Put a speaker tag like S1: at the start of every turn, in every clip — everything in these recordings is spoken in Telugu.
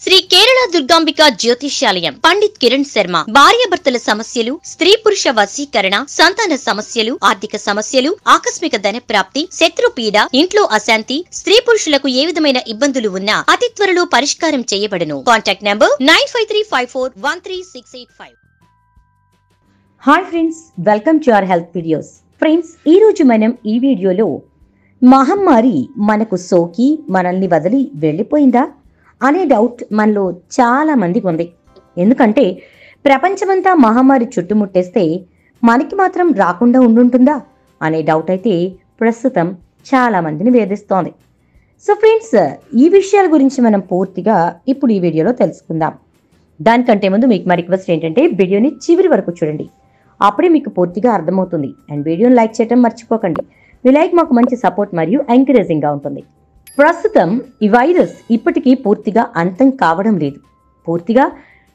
S1: శ్రీ కేరళ దుర్గాంబిక జ్యోతిష్యాలయం పండిత్ కిరణ్ శర్మ భార్యాభర్తల సమస్యలు స్త్రీ పురుష వశీకరణ సంతాన సమస్యలు ఆర్థిక సమస్యలు ఆకస్మిక ధన ప్రాప్తి శత్రు పీడ ఇంట్లో అశాంతి స్త్రీ పురుషులకు ఏ విధమైన ఇబ్బందులు ఉన్నా అతి త్వరలో పరిష్కారం చేయబడును contact number nine five three five four one three six eight five
S2: hi friends welcome to our health videos friends ఈ రోజు మనం ఈ వీడియోలో మహమ్మారి మనకు సోకి మనల్ని వదిలి వెళ్ళిపోయిందా అనే డౌట్ మనలో చాలా మందికి ఉంది ఎందుకంటే ప్రపంచమంతా మహమ్మారి చుట్టుముట్టేస్తే మనకి మాత్రం రాకుండా ఉండుంటుందా అనే డౌట్ అయితే ప్రస్తుతం చాలా మందిని వేధిస్తోంది సో ఫ్రెండ్స్ ఈ విషయాల గురించి మనం పూర్తిగా ఇప్పుడు ఈ వీడియోలో తెలుసుకుందాం దానికంటే ముందు మీకు మా రిక్వెస్ట్ ఏంటంటే వీడియోని చివరి వరకు చూడండి అప్పుడే మీకు పూర్తిగా అర్థమవుతుంది అండ్ వీడియోని లైక్ చేయడం మర్చిపోకండి మీ లైక్ మాకు మంచి సపోర్ట్ మరియు ఎంకరేజింగ్గా ఉంటుంది ప్రస్తుతం ఈ వైరస్ ఇప్పటికీ పూర్తిగా అంతం కావడం లేదు పూర్తిగా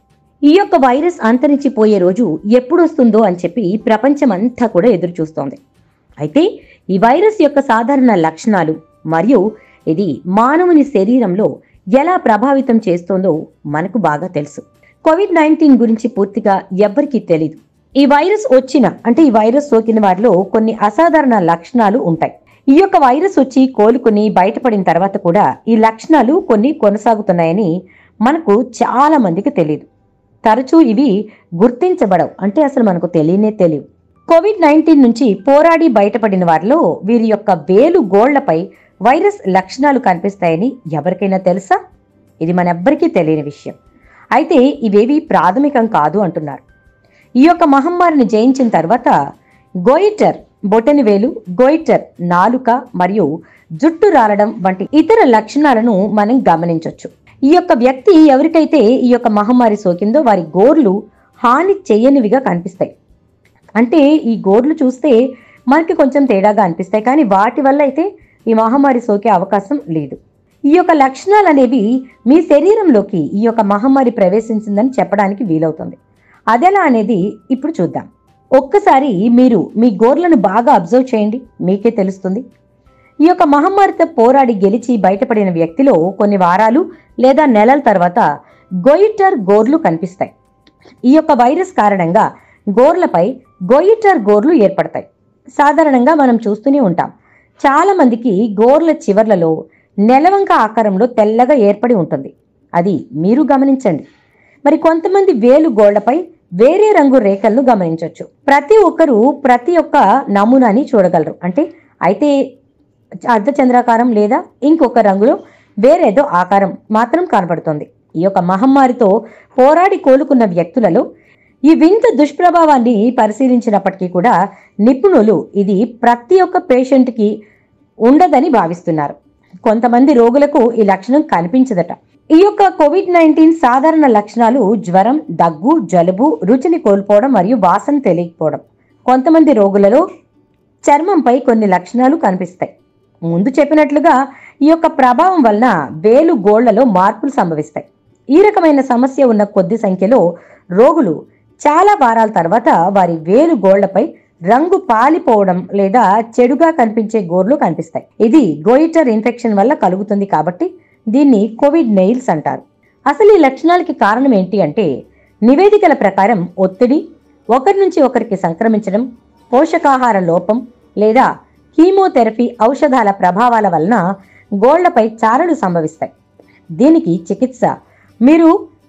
S2: ఈ యొక్క వైరస్ అంతరించిపోయే రోజు ఎప్పుడు వస్తుందో అని చెప్పి ప్రపంచం అంతా కూడా ఎదురు చూస్తోంది అయితే ఈ వైరస్ యొక్క సాధారణ లక్షణాలు మరియు ఇది మానవుని శరీరంలో ఎలా ప్రభావితం చేస్తోందో మనకు బాగా తెలుసు కోవిడ్ నైన్టీన్ గురించి పూర్తిగా ఎవ్వరికీ తెలియదు ఈ వైరస్ వచ్చిన అంటే ఈ వైరస్ సోకిన వారిలో కొన్ని అసాధారణ లక్షణాలు ఉంటాయి ఈ యొక్క వైరస్ వచ్చి కోలుకుని బయటపడిన తర్వాత కూడా ఈ లక్షణాలు కొన్ని కొనసాగుతున్నాయని మనకు చాలా మందికి తెలియదు తరచూ ఇవి గుర్తించబడవు అంటే అసలు మనకు తెలియనే తెలియవు కోవిడ్ నైన్టీన్ నుంచి పోరాడి బయటపడిన వారిలో వీరి యొక్క వేలు గోళ్లపై వైరస్ లక్షణాలు కనిపిస్తాయని ఎవరికైనా తెలుసా ఇది మనెవ్వరికీ తెలియని విషయం అయితే ఇవేవి ప్రాథమికం కాదు అంటున్నారు ఈ యొక్క మహమ్మారిని జయించిన తర్వాత గోయిటర్ బొటని వేలు గోయిటర్ నాలుక మరియు జుట్టు రాలడం వంటి ఇతర లక్షణాలను మనం గమనించవచ్చు ఈ యొక్క వ్యక్తి ఎవరికైతే ఈ యొక్క మహమ్మారి సోకిందో వారి గోర్లు హాని చేయనివిగా కనిపిస్తాయి అంటే ఈ గోర్లు చూస్తే మనకి కొంచెం తేడాగా అనిపిస్తాయి కానీ వాటి వల్ల అయితే ఈ మహమ్మారి సోకే అవకాశం లేదు ఈ యొక్క లక్షణాలు అనేవి మీ శరీరంలోకి ఈ యొక్క మహమ్మారి ప్రవేశించిందని చెప్పడానికి వీలవుతుంది అదెలా అనేది ఇప్పుడు చూద్దాం ఒక్కసారి మీరు మీ గోర్లను బాగా అబ్జర్వ్ చేయండి మీకే తెలుస్తుంది ఈ యొక్క మహమ్మారితో పోరాడి గెలిచి బయటపడిన వ్యక్తిలో కొన్ని వారాలు లేదా నెలల తర్వాత గొయిటర్ గోర్లు కనిపిస్తాయి ఈ యొక్క వైరస్ కారణంగా గోర్లపై గొయిటర్ గోర్లు ఏర్పడతాయి సాధారణంగా మనం చూస్తూనే ఉంటాం చాలా మందికి గోర్ల చివర్లలో నెలవంక ఆకారంలో తెల్లగా ఏర్పడి ఉంటుంది అది మీరు గమనించండి మరి కొంతమంది వేలు గోళ్లపై వేరే రంగు రేఖలను గమనించవచ్చు ప్రతి ఒక్కరూ ప్రతి ఒక్క నమూనాని చూడగలరు అంటే అయితే అర్ధచంద్రాకారం లేదా ఇంకొక రంగులో వేరేదో ఆకారం మాత్రం కనబడుతుంది ఈ యొక్క మహమ్మారితో పోరాడి కోలుకున్న వ్యక్తులలో ఈ వింత దుష్ప్రభావాన్ని పరిశీలించినప్పటికీ కూడా నిపుణులు ఇది ప్రతి ఒక్క పేషెంట్కి ఉండదని భావిస్తున్నారు కొంతమంది రోగులకు ఈ లక్షణం కనిపించదట ఈ యొక్క కోవిడ్ నైన్టీన్ సాధారణ లక్షణాలు జ్వరం దగ్గు జలుబు రుచిని కోల్పోవడం మరియు వాసన తెలియకపోవడం కొంతమంది రోగులలో చర్మంపై కొన్ని లక్షణాలు కనిపిస్తాయి ముందు చెప్పినట్లుగా ఈ యొక్క ప్రభావం వలన వేలు గోళ్లలో మార్పులు సంభవిస్తాయి ఈ రకమైన సమస్య ఉన్న కొద్ది సంఖ్యలో రోగులు చాలా వారాల తర్వాత వారి వేలు గోళ్లపై రంగు పాలిపోవడం లేదా చెడుగా కనిపించే గోర్లు కనిపిస్తాయి ఇది గోయిటర్ ఇన్ఫెక్షన్ వల్ల కలుగుతుంది కాబట్టి దీన్ని కోవిడ్ నెయిల్స్ అంటారు అసలు ఈ లక్షణాలకి కారణం ఏంటి అంటే నివేదికల ప్రకారం ఒత్తిడి ఒకరి నుంచి ఒకరికి సంక్రమించడం పోషకాహార లోపం లేదా కీమోథెరపీ ఔషధాల ప్రభావాల వలన గోళ్లపై చారలు సంభవిస్తాయి దీనికి చికిత్స మీరు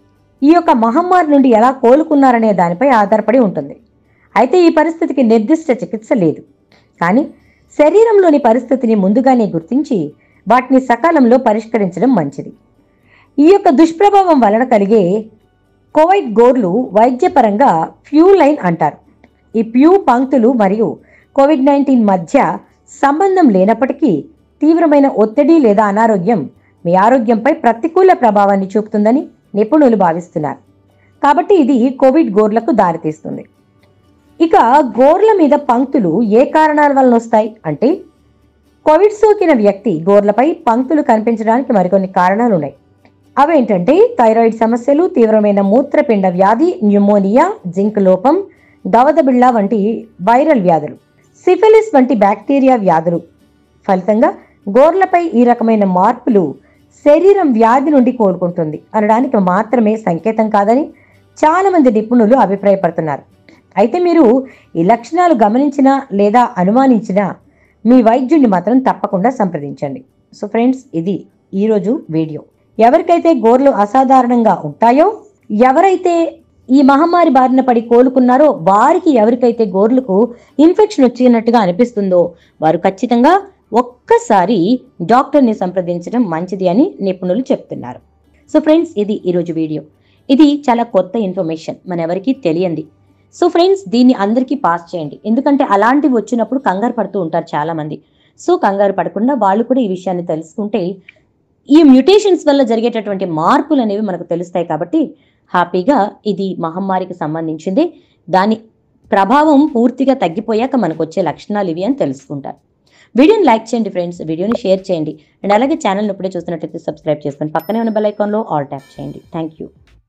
S2: ఈ యొక్క మహమ్మారి నుండి ఎలా కోలుకున్నారనే దానిపై ఆధారపడి ఉంటుంది అయితే ఈ పరిస్థితికి నిర్దిష్ట చికిత్స లేదు కానీ శరీరంలోని పరిస్థితిని ముందుగానే గుర్తించి వాటిని సకాలంలో పరిష్కరించడం మంచిది ఈ యొక్క దుష్ప్రభావం వలన కలిగే కోవిడ్ గోర్లు వైద్యపరంగా ఫ్యూ లైన్ అంటారు ఈ ప్యూ పంక్తులు మరియు కోవిడ్ నైన్టీన్ మధ్య సంబంధం లేనప్పటికీ తీవ్రమైన ఒత్తిడి లేదా అనారోగ్యం మీ ఆరోగ్యంపై ప్రతికూల ప్రభావాన్ని చూపుతుందని నిపుణులు భావిస్తున్నారు కాబట్టి ఇది కోవిడ్ గోర్లకు దారితీస్తుంది ఇక గోర్ల మీద పంక్తులు ఏ కారణాల వలన వస్తాయి అంటే కోవిడ్ సోకిన వ్యక్తి గోర్లపై పంక్తులు కనిపించడానికి మరికొన్ని కారణాలు ఉన్నాయి అవేంటంటే థైరాయిడ్ సమస్యలు తీవ్రమైన మూత్రపిండ వ్యాధి న్యూమోనియా జింక్ లోపం దవదబిళ్ళ వంటి వైరల్ వ్యాధులు సిఫిలిస్ వంటి బ్యాక్టీరియా వ్యాధులు ఫలితంగా గోర్లపై ఈ రకమైన మార్పులు శరీరం వ్యాధి నుండి కోలుకుంటుంది అనడానికి మాత్రమే సంకేతం కాదని చాలా మంది నిపుణులు అభిప్రాయపడుతున్నారు అయితే మీరు ఈ లక్షణాలు గమనించినా లేదా అనుమానించినా మీ వైద్యుడిని మాత్రం తప్పకుండా సంప్రదించండి సో ఫ్రెండ్స్ ఇది ఈరోజు వీడియో ఎవరికైతే గోర్లు అసాధారణంగా ఉంటాయో ఎవరైతే ఈ మహమ్మారి బారిన పడి కోలుకున్నారో వారికి ఎవరికైతే గోర్లకు ఇన్ఫెక్షన్ వచ్చినట్టుగా అనిపిస్తుందో వారు ఖచ్చితంగా ఒక్కసారి డాక్టర్ని సంప్రదించడం మంచిది అని నిపుణులు చెప్తున్నారు సో ఫ్రెండ్స్ ఇది ఈరోజు వీడియో ఇది చాలా కొత్త ఇన్ఫర్మేషన్ మన ఎవరికీ తెలియంది సో ఫ్రెండ్స్ దీన్ని అందరికీ పాస్ చేయండి ఎందుకంటే అలాంటివి వచ్చినప్పుడు కంగారు పడుతూ ఉంటారు చాలా మంది సో కంగారు పడకుండా వాళ్ళు కూడా ఈ విషయాన్ని తెలుసుకుంటే ఈ మ్యూటేషన్స్ వల్ల జరిగేటటువంటి మార్పులు అనేవి మనకు తెలుస్తాయి కాబట్టి హ్యాపీగా ఇది మహమ్మారికి సంబంధించింది దాని ప్రభావం పూర్తిగా తగ్గిపోయాక మనకు వచ్చే లక్షణాలు ఇవి అని తెలుసుకుంటారు వీడియోని లైక్ చేయండి ఫ్రెండ్స్ వీడియోని షేర్ చేయండి అండ్ అలాగే ఛానల్ ఇప్పుడే చూస్తున్నట్లయితే సబ్స్క్రైబ్ చేసుకొని పక్కనే ఉన్న బెల్ ఐకాన్లో ఆల్ ట్యాప్ చేయండి థ్యాంక్ యూ